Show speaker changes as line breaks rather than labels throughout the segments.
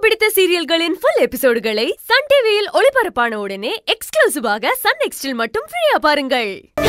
பிடித்த சீரியல்களின் full எபிசோடுகளை Sun டிவியில் ஒளிபரப்பான உடனே எக்ஸ்க்ளூசிவாக சன் நெக்ஸ்டில் மட்டும் ஃப்ரீயா பாருங்கள்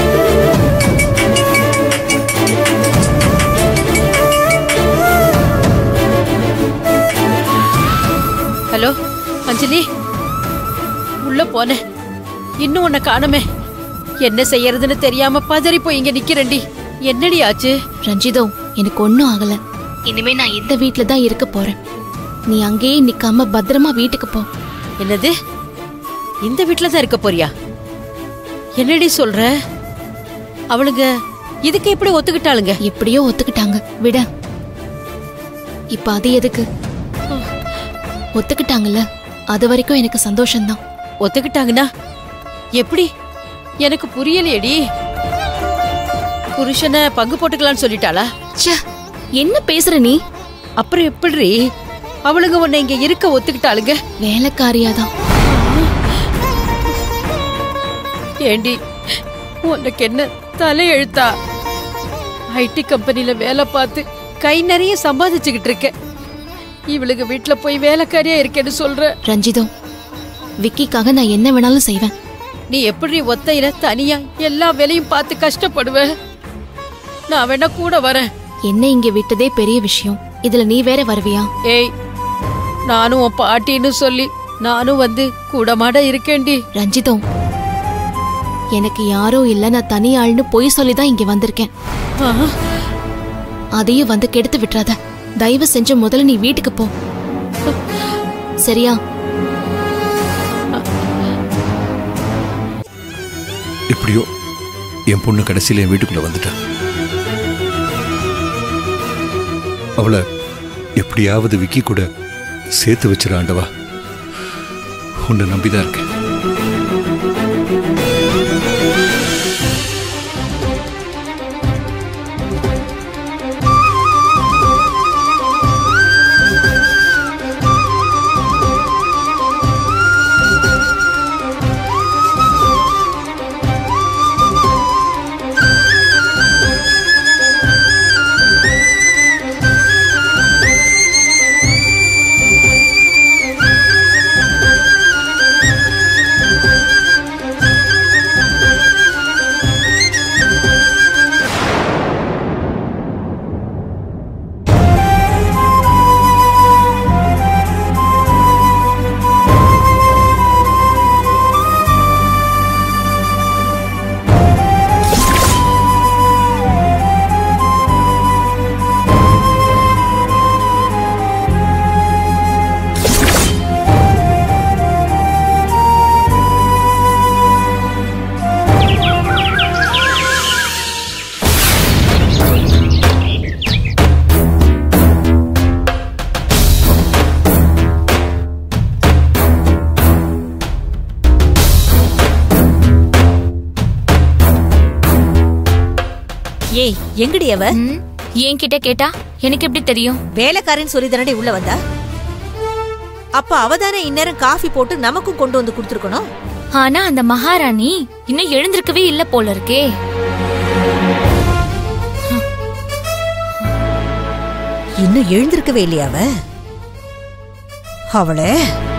ஹலோ அஞ்சலி உள்ள போனேன் இன்னும் உன்னை காணுமே என்ன செய்யறதுன்னு தெரியாம பதறி போய் இங்க நிக்கிறேன்டி என்னடி ஆச்சு
ரஞ்சிதோ எனக்கு ஒன்னும் ஆகல இனிமே நான் இந்த வீட்ல தான் இருக்க போறேன் நீ அங்கேயே நிக்காம பத்திரமா வீட்டுக்கு போ
என்னது இந்த வீட்ல தான் இருக்க போறியா என்னடி சொல்ற அவளுங்க இதுக்கு எப்படி ஒத்துக்கிட்டாளுங்க
எப்படியோ ஒத்துக்கிட்டாங்க விட இப்ப அது எதுக்கு ஒத்துக்கிட்டாங்கல்ல அது வரைக்கும் எனக்கு சந்தோஷம்தான்
ஒத்துக்கிட்டாங்கன்னா எப்படி எனக்கு புரியலையேடி புருஷனை பங்கு போட்டுக்கலாம்னு சொல்லிட்டாளா
ச்சே என்ன பேசுற நீ
அப்புறம் எப்படி அவளுங்க உன்னை இங்க இருக்க ஒத்துக்கிட்டாளுங்க
வேலைக்காரியாதான்
ஏண்டி உனக்கு என்ன தலையெழுத்தா ஐடி கம்பெனில வேலை பார்த்து கை நிறைய சம்பாதிச்சுக்கிட்டு இருக்க இவளுக்கு வீட்ல போய் வேலைக்காரியா இருக்கேன்னு சொல்ற
ரஞ்சிதோ விக்கிக்காக நான் என்ன வேணாலும் செய்வேன்
நீ எப்படி ஒத்தையில தனியா எல்லா வேலையும் பார்த்து கஷ்டப்படுவ நான் வேணா கூட வரேன்
என்ன இங்க விட்டதே பெரிய விஷயம் இதுல நீ வேற வருவியா
ஏய் நானும் உன் பாட்டின்னு சொல்லி நானும் வந்து கூடமாட இருக்கேன்டி
ரஞ்சிதோ எனக்கு யாரோ இல்ல நான் தனி ஆள்னு பொய் சொல்லி தான் இங்க வந்திருக்கேன்
ஆ,
அதையும் வந்து கெடுத்து விட்டுறாத தயவு செஞ்சு முதல்ல நீ வீட்டுக்கு போ சரியா
எப்படியோ என் பொண்ணு கடைசியில என் வீட்டுக்குள்ள வந்துட்டா அவளை எப்படியாவது விக்கி கூட சேர்த்து வச்சிரு ஆண்டவா உன்னை நம்பிதான் இருக்கேன்
ஏய் எங்கடி அவ
ம், என்கிட்ட கேட்டா எனக்கு எப்படி தெரியும்
வேலைக்காரன் சொல்லி தானடி உள்ள வந்தா அப்ப அவதானே இந்நேரம் காஃபி போட்டு நமக்கும் கொண்டு வந்து கொடுத்துருக்கணும்
ஆனா அந்த மகாராணி இன்னும் எழுந்திருக்கவே இல்ல போல இருக்கே
இன்னும் எழுந்திருக்கவே இல்லையா அவ அவளே